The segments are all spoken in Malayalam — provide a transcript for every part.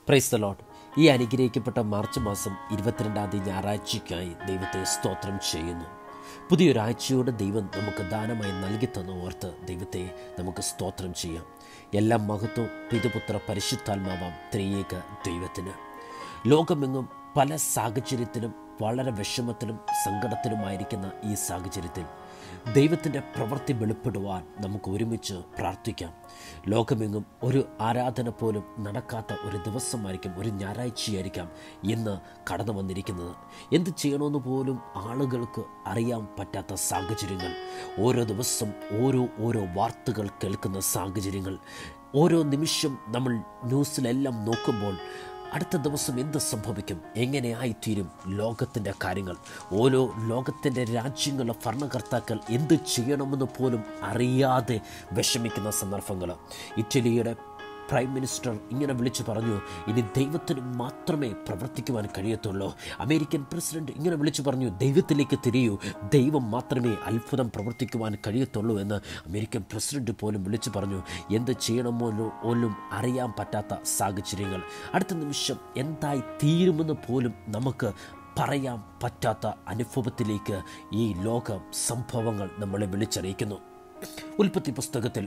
പ്രൈസ് ദ ലോഡ് ഈ അനുഗ്രഹിക്കപ്പെട്ട മാർച്ച് മാസം ഇരുപത്തിരണ്ടാം തീയതി ഞായറാഴ്ചയ്ക്കായി ദൈവത്തെ സ്തോത്രം ചെയ്യുന്നു പുതിയൊരാഴ്ചയോട് ദൈവം നമുക്ക് ദാനമായി നൽകി തന്ന ഓർത്ത് ദൈവത്തെ നമുക്ക് സ്തോത്രം ചെയ്യാം എല്ലാ മഹത്വം പിതുപുത്ര പരിശുദ്ധാത്മാവാം ത്രിയേക ദൈവത്തിന് ലോകമെങ്ങും പല സാഹചര്യത്തിലും വളരെ വിഷമത്തിലും സങ്കടത്തിലുമായിരിക്കുന്ന ഈ സാഹചര്യത്തിൽ ദൈവത്തിൻ്റെ പ്രവൃത്തി വെളിപ്പെടുവാൻ നമുക്ക് ഒരുമിച്ച് പ്രാർത്ഥിക്കാം ലോകമെങ്ങും ഒരു ആരാധന പോലും നടക്കാത്ത ഒരു ദിവസമായിരിക്കും ഒരു ഞായറാഴ്ചയായിരിക്കാം ഇന്ന് കടന്നു വന്നിരിക്കുന്നത് എന്ത് ചെയ്യണമെന്ന് പോലും ആളുകൾക്ക് അറിയാൻ പറ്റാത്ത സാഹചര്യങ്ങൾ ഓരോ ദിവസം ഓരോ ഓരോ വാർത്തകൾ കേൾക്കുന്ന സാഹചര്യങ്ങൾ ഓരോ നിമിഷം നമ്മൾ ന്യൂസിലെല്ലാം നോക്കുമ്പോൾ അടുത്ത ദിവസം എന്ത് സംഭവിക്കും എങ്ങനെ ആയിത്തീരും ലോകത്തിൻ്റെ കാര്യങ്ങൾ ഓരോ ലോകത്തിൻ്റെ രാജ്യങ്ങളിലെ ഭരണകർത്താക്കൾ എന്ത് ചെയ്യണമെന്ന് പോലും അറിയാതെ വിഷമിക്കുന്ന സന്ദർഭങ്ങൾ ഇറ്റലിയുടെ പ്രൈം മിനിസ്റ്റർ ഇങ്ങനെ വിളിച്ചു പറഞ്ഞു ഇനി ദൈവത്തിന് മാത്രമേ പ്രവർത്തിക്കുവാൻ കഴിയത്തുള്ളൂ അമേരിക്കൻ പ്രസിഡന്റ് ഇങ്ങനെ വിളിച്ചു പറഞ്ഞു ദൈവത്തിലേക്ക് തിരിയൂ ദൈവം മാത്രമേ അത്ഭുതം പ്രവർത്തിക്കുവാൻ കഴിയത്തുള്ളൂ എന്ന് അമേരിക്കൻ പ്രസിഡന്റ് പോലും വിളിച്ചു പറഞ്ഞു എന്ത് ചെയ്യണമോ പോലും അറിയാൻ പറ്റാത്ത സാഹചര്യങ്ങൾ അടുത്ത നിമിഷം എന്തായി തീരുമെന്ന് പോലും നമുക്ക് പറയാൻ പറ്റാത്ത അനുഭവത്തിലേക്ക് ഈ ലോക സംഭവങ്ങൾ നമ്മളെ വിളിച്ചറിയിക്കുന്നു ഉൽപ്പത്തി പുസ്തകത്തിൽ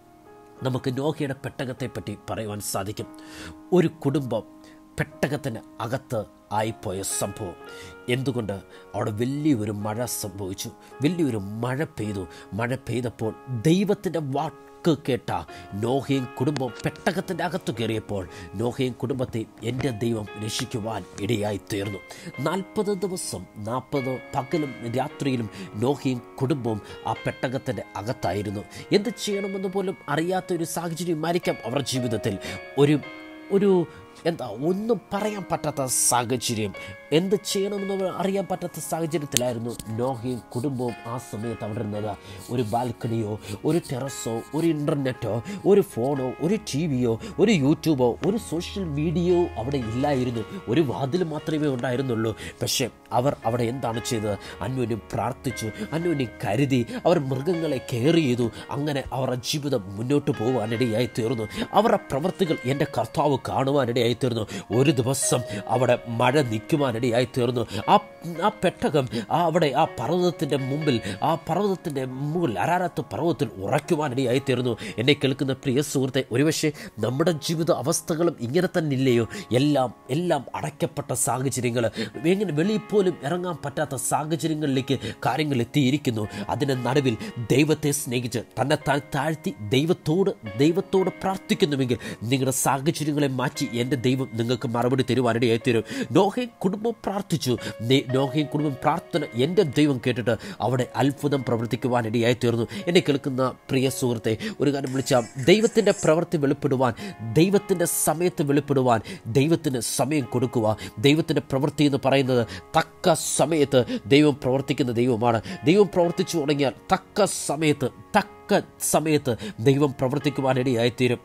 നമുക്ക് നോഹയുടെ പെട്ടകത്തെപ്പറ്റി പറയുവാൻ സാധിക്കും ഒരു കുടുംബം പെട്ടകത്തിന് അകത്ത് ആയിപ്പോയ സംഭവം എന്തുകൊണ്ട് അവിടെ വലിയൊരു മഴ സംഭവിച്ചു വലിയൊരു മഴ പെയ്തു മഴ പെയ്തപ്പോൾ ദൈവത്തിൻ്റെ വാക്ക് കേട്ട നോഹയും കുടുംബം പെട്ടകത്തിൻ്റെ അകത്ത് കയറിയപ്പോൾ നോഹയും കുടുംബത്തെ എൻ്റെ ദൈവം രക്ഷിക്കുവാൻ ഇടയായി തീർന്നു നാൽപ്പത് ദിവസം നാൽപ്പത് പകലും രാത്രിയിലും നോഹയും കുടുംബവും ആ പെട്ടകത്തിൻ്റെ അകത്തായിരുന്നു എന്ത് ചെയ്യണമെന്ന് പോലും അറിയാത്ത ഒരു സാഹചര്യമായിരിക്കാം അവരുടെ ജീവിതത്തിൽ ഒരു ഒരു എന്താ ഒന്നും പറയാൻ പറ്റാത്ത സാഹചര്യം എന്ത് ചെയ്യണമെന്ന് അറിയാൻ പറ്റാത്ത സാഹചര്യത്തിലായിരുന്നു നോഹയും കുടുംബവും ആ സമയത്ത് അവിടെ ഇരുന്നത് ഒരു ബാൽക്കണിയോ ഒരു ടെറസോ ഒരു ഇൻ്റർനെറ്റോ ഒരു ഫോണോ ഒരു ടി വിയോ ഒരു യൂട്യൂബോ ഒരു സോഷ്യൽ മീഡിയയോ അവിടെ ഇല്ലായിരുന്നു ഒരു വാതിൽ മാത്രമേ ഉണ്ടായിരുന്നുള്ളൂ പക്ഷേ അവർ അവിടെ എന്താണ് ചെയ്തത് അന്യോന്യം പ്രാർത്ഥിച്ചു അന്യോന്യം കരുതി അവർ മൃഗങ്ങളെ കെയർ ചെയ്തു അങ്ങനെ അവരുടെ ജീവിതം മുന്നോട്ട് പോകാനിടയായി തീർന്നു അവരുടെ പ്രവർത്തികൾ എൻ്റെ കർത്താവ് കാണുവാനിടയായി തീർന്നു ഒരു ദിവസം അവിടെ മഴ നിൽക്കുവാനിടയായി തീർന്നു ആ ആ പെട്ടകം ആ അവിടെ ആ പർവ്വതത്തിൻ്റെ മുമ്പിൽ ആ പർവ്വതത്തിൻ്റെ മുമ്പിൽ അരാരത്ത് പർവ്വതത്തിൽ ഉറയ്ക്കുവാനിടയായി തീർന്നു എന്നെ കേൾക്കുന്ന പ്രിയ സുഹൃത്തെ ഒരുപക്ഷെ നമ്മുടെ ജീവിത അവസ്ഥകളും ഇങ്ങനെ തന്നെ ഇല്ലയോ എല്ലാം എല്ലാം അടയ്ക്കപ്പെട്ട സാഹചര്യങ്ങൾ എങ്ങനെ വെളിയിൽ പോലും ഇറങ്ങാൻ പറ്റാത്ത സാഹചര്യങ്ങളിലേക്ക് കാര്യങ്ങൾ എത്തിയിരിക്കുന്നു അതിന് നടുവിൽ ദൈവത്തെ സ്നേഹിച്ച് തന്നെ താൻ താഴ്ത്തി ദൈവത്തോട് ദൈവത്തോട് പ്രാർത്ഥിക്കുന്നുവെങ്കിൽ നിങ്ങളുടെ സാഹചര്യങ്ങളെ മാറ്റി എൻ്റെ ദൈവം നിങ്ങൾക്ക് മറുപടി തരുവാനിടയായി തരും നോഹയും കുടുംബം പ്രാർത്ഥിച്ചു നെ- നോഹയും കുടുംബം പ്രാർത്ഥന എൻ്റെ ദൈവം കേട്ടിട്ട് അവിടെ അത്ഭുതം പ്രവർത്തിക്കുവാനിടയായി തീർന്നു എന്നെ കേൾക്കുന്ന പ്രിയ സുഹൃത്തെ ഒരു കാര്യം വിളിച്ചാൽ ദൈവത്തിൻ്റെ പ്രവൃത്തി വെളിപ്പെടുവാൻ ദൈവത്തിൻ്റെ സമയത്ത് വെളിപ്പെടുവാൻ ദൈവത്തിന് സമയം കൊടുക്കുക ദൈവത്തിൻ്റെ പ്രവൃത്തി എന്ന് പറയുന്നത് തക്ക സമയത്ത് ദൈവം പ്രവർത്തിക്കുന്ന ദൈവമാണ് ദൈവം പ്രവർത്തിച്ചു തുടങ്ങിയാൽ തക്ക സമയത്ത് തക്ക സമയത്ത് ദൈവം പ്രവർത്തിക്കുവാനിടയായിത്തീരും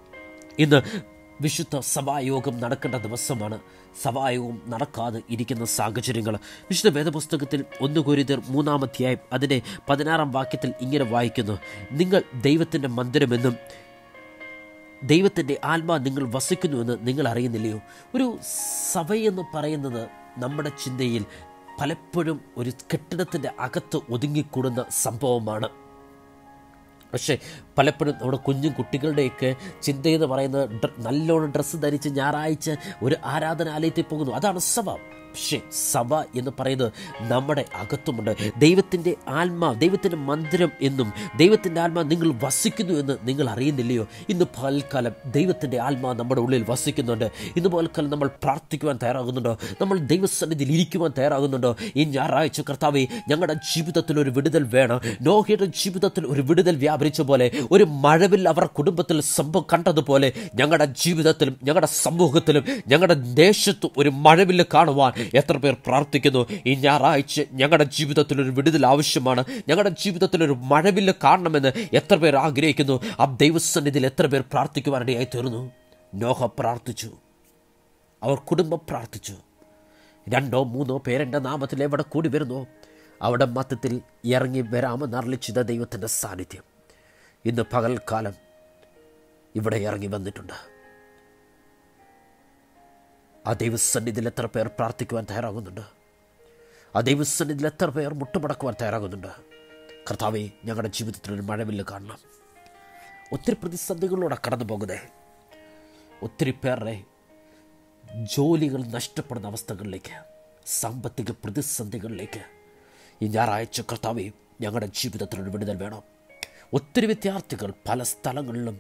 ഇന്ന് വിശുദ്ധ സഭായോഗം നടക്കേണ്ട ദിവസമാണ് സഭായോഗം നടക്കാതെ ഇരിക്കുന്ന സാഹചര്യങ്ങൾ വിശുദ്ധ വേദപുസ്തകത്തിൽ ഒന്ന് കുരുതർ മൂന്നാമധ്യായം അതിൻ്റെ പതിനാറാം വാക്യത്തിൽ ഇങ്ങനെ വായിക്കുന്നു നിങ്ങൾ ദൈവത്തിൻ്റെ മന്ദിരമെന്നും ദൈവത്തിൻ്റെ ആത്മാ നിങ്ങൾ വസിക്കുന്നുവെന്ന് നിങ്ങൾ അറിയുന്നില്ലയോ ഒരു സഭയെന്ന് പറയുന്നത് നമ്മുടെ ചിന്തയിൽ പലപ്പോഴും ഒരു കെട്ടിടത്തിൻ്റെ അകത്ത് ഒതുങ്ങിക്കൂടുന്ന സംഭവമാണ് പക്ഷേ പലപ്പോഴും നമ്മുടെ കുഞ്ഞും കുട്ടികളുടെയൊക്കെ ചിന്തയെന്ന് പറയുന്നത് ഡ്ര- നല്ലോണം ഡ്രസ്സ് ധരിച്ച് ഞായറാഴ്ച ഒരു ആരാധനാലയത്തിൽ പോകുന്നു അതാണ് സഭ പക്ഷേ സഭ എന്ന് പറയുന്നത് നമ്മുടെ അകത്തുമുണ്ട് ദൈവത്തിൻ്റെ ആത്മാ ദൈവത്തിൻ്റെ മന്ദിരം എന്നും ദൈവത്തിൻ്റെ ആത്മാ നിങ്ങൾ വസിക്കുന്നു എന്ന് നിങ്ങൾ അറിയുന്നില്ലയോ ഇന്ന് പകൽക്കാലം ദൈവത്തിൻ്റെ ആത്മാ നമ്മുടെ ഉള്ളിൽ വസിക്കുന്നുണ്ട് ഇന്ന് പകൽക്കാലം നമ്മൾ പ്രാർത്ഥിക്കുവാൻ തയ്യാറാകുന്നുണ്ടോ നമ്മൾ ദൈവസന്നിധിയിൽ ഇരിക്കുവാൻ തയ്യാറാകുന്നുണ്ടോ ഈ ഞായറാഴ്ച കർത്താവെ ഞങ്ങളുടെ ജീവിതത്തിൽ ഒരു വിടുതൽ വേണം നോഹയുടെ ജീവിതത്തിൽ ഒരു വിടുതൽ വ്യാപരിച്ച പോലെ ഒരു മഴവിൽ അവർ കുടുംബത്തിൽ സംഭവം കണ്ടതുപോലെ ഞങ്ങളുടെ ജീവിതത്തിലും ഞങ്ങളുടെ സമൂഹത്തിലും ഞങ്ങളുടെ ദേശത്തും ഒരു മഴവില്ല് കാണുവാൻ എത്ര പേർ പ്രാർത്ഥിക്കുന്നു ഈ ഞായറാഴ്ച ഞങ്ങളുടെ ജീവിതത്തിൽ ഒരു വിടുതൽ ആവശ്യമാണ് ഞങ്ങളുടെ ജീവിതത്തിൽ ഒരു മഴവില്ല് കാണണമെന്ന് എത്ര പേർ ആഗ്രഹിക്കുന്നു ആ ദൈവസന്നിധിയിൽ എത്ര പേർ പ്രാർത്ഥിക്കുവാനിടയായി തീർന്നു നോഹ പ്രാർത്ഥിച്ചു അവർ കുടുംബം പ്രാർത്ഥിച്ചു രണ്ടോ മൂന്നോ പേരെൻ്റെ നാമത്തിൽ എവിടെ കൂടി വരുന്നോ അവിടെ മത്തത്തിൽ ഇറങ്ങി വരാമെന്ന് അറിയിച്ചത് ദൈവത്തിൻ്റെ സാന്നിധ്യം ഇന്ന് പകൽക്കാലം ഇവിടെ ഇറങ്ങി വന്നിട്ടുണ്ട് ആ ദൈവസന്നിധിയിൽ എത്ര പേർ പ്രാർത്ഥിക്കുവാൻ തയ്യാറാകുന്നുണ്ട് ആ ദൈവസന്നിധിയിൽ എത്ര പേർ മുട്ടുമടക്കുവാൻ തയ്യാറാകുന്നുണ്ട് കർത്താവെ ഞങ്ങളുടെ ജീവിതത്തിൽ ഒരു മഴവില്ല് കാണണം ഒത്തിരി പ്രതിസന്ധികളിലൂടെ കടന്നു പോകുന്നേ ഒത്തിരി പേരുടെ ജോലികൾ നഷ്ടപ്പെടുന്ന അവസ്ഥകളിലേക്ക് സാമ്പത്തിക പ്രതിസന്ധികളിലേക്ക് ഈ ഞായറാഴ്ച കർത്താവെ ഞങ്ങളുടെ ജീവിതത്തിനൊരു വിടുതൽ വേണം ഒത്തിരി വിദ്യാർത്ഥികൾ പല സ്ഥലങ്ങളിലും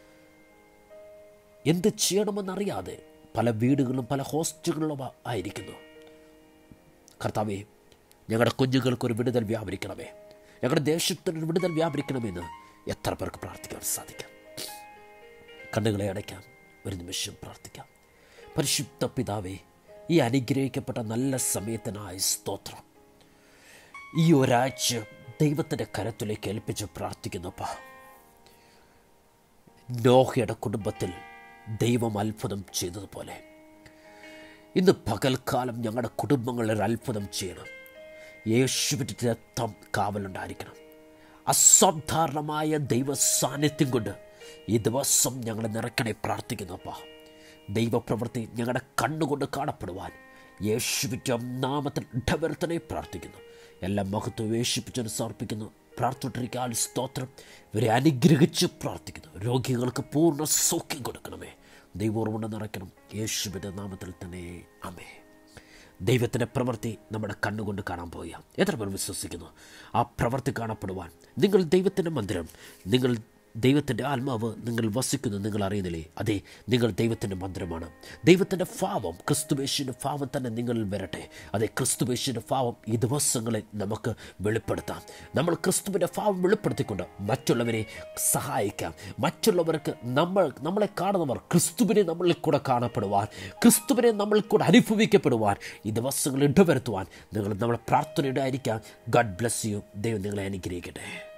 എന്ത് ചെയ്യണമെന്നറിയാതെ പല വീടുകളിലും പല ഹോസ്റ്റലുകളിലും ആയിരിക്കുന്നു കർത്താവെ ഞങ്ങളുടെ കുഞ്ഞുങ്ങൾക്കൊരു വിടുതൽ വ്യാപരിക്കണമേ ഞങ്ങളുടെ ദേശത്തിനൊരു വിടുതൽ വ്യാപരിക്കണമെന്ന് എത്ര പേർക്ക് പ്രാർത്ഥിക്കാൻ സാധിക്കാം കണ്ണുകളെ അടയ്ക്കാം ഒരു നിമിഷം പ്രാർത്ഥിക്കാം പരിശുദ്ധ പിതാവേ ഈ അനുഗ്രഹിക്കപ്പെട്ട നല്ല സമയത്തിനായി സ്തോത്രം ഈ ഒരാഴ്ച ദൈവത്തിൻ്റെ കരത്തിലേക്ക് ഏൽപ്പിച്ച് പ്രാർത്ഥിക്കുന്നപ്പാ നോഹയുടെ കുടുംബത്തിൽ ദൈവം അത്ഭുതം ചെയ്തതുപോലെ ഇന്ന് പകൽക്കാലം ഞങ്ങളുടെ കുടുംബങ്ങളിൽ ഒരു അത്ഭുതം ചെയ്യണം യേശുവിൻ്റെ രക്തം കാവലുണ്ടായിരിക്കണം അസാധാരണമായ ദൈവ സാന്നിധ്യം കൊണ്ട് ഈ ദിവസം ഞങ്ങളെ നിറയ്ക്കണേ പ്രാർത്ഥിക്കുന്നപ്പാ ദൈവപ്രവൃത്തി ഞങ്ങളുടെ കണ്ണുകൊണ്ട് കാണപ്പെടുവാൻ യേശുവിൻ്റെ നാമത്തിൽ ഇടവരുത്തനെ പ്രാർത്ഥിക്കുന്നു എല്ലാം മഹത്വം യേശുപ്പിച്ചതിന് സമർപ്പിക്കുന്നു പ്രാർത്ഥിട്ടിരിക്കാൻ സ്തോത്രം ഇവരെ അനുഗ്രഹിച്ച് പ്രാർത്ഥിക്കുന്നു രോഗികൾക്ക് പൂർണ്ണ സൗഖ്യം കൊടുക്കണമേ ദൈവോർമ്മ നിറയ്ക്കണം യേശുവിൻ്റെ നാമത്തിൽ തന്നെ അമേ ദൈവത്തിൻ്റെ പ്രവൃത്തി നമ്മുടെ കണ്ണുകൊണ്ട് കാണാൻ പോയ എത്ര പേർ വിശ്വസിക്കുന്നു ആ പ്രവൃത്തി കാണപ്പെടുവാൻ നിങ്ങൾ ദൈവത്തിൻ്റെ മന്ദിരം നിങ്ങൾ ദൈവത്തിൻ്റെ ആത്മാവ് നിങ്ങൾ വസിക്കുന്നു നിങ്ങൾ അറിയുന്നില്ലേ അതെ നിങ്ങൾ ദൈവത്തിൻ്റെ മന്ദിരമാണ് ദൈവത്തിൻ്റെ ഭാവം ക്രിസ്തുവേശിൻ്റെ ഭാവം തന്നെ നിങ്ങളിൽ വരട്ടെ അതെ ക്രിസ്തുവേശിൻ്റെ ഭാവം ഈ ദിവസങ്ങളിൽ നമുക്ക് വെളിപ്പെടുത്താം നമ്മൾ ക്രിസ്തുവിൻ്റെ ഭാവം വെളിപ്പെടുത്തിക്കൊണ്ട് മറ്റുള്ളവരെ സഹായിക്കാം മറ്റുള്ളവർക്ക് നമ്മൾ നമ്മളെ കാണുന്നവർ ക്രിസ്തുവിനെ നമ്മളിൽ കൂടെ കാണപ്പെടുവാൻ ക്രിസ്തുവിനെ നമ്മളിൽ കൂടെ അനുഭവിക്കപ്പെടുവാൻ ഈ ദിവസങ്ങൾ ഇടവരുത്തുവാൻ നിങ്ങൾ നമ്മളെ പ്രാർത്ഥനയുടെ ആയിരിക്കാം ഗഡ് ബ്ലെസ് യു ദൈവം നിങ്ങളെ അനുഗ്രഹിക്കട്ടെ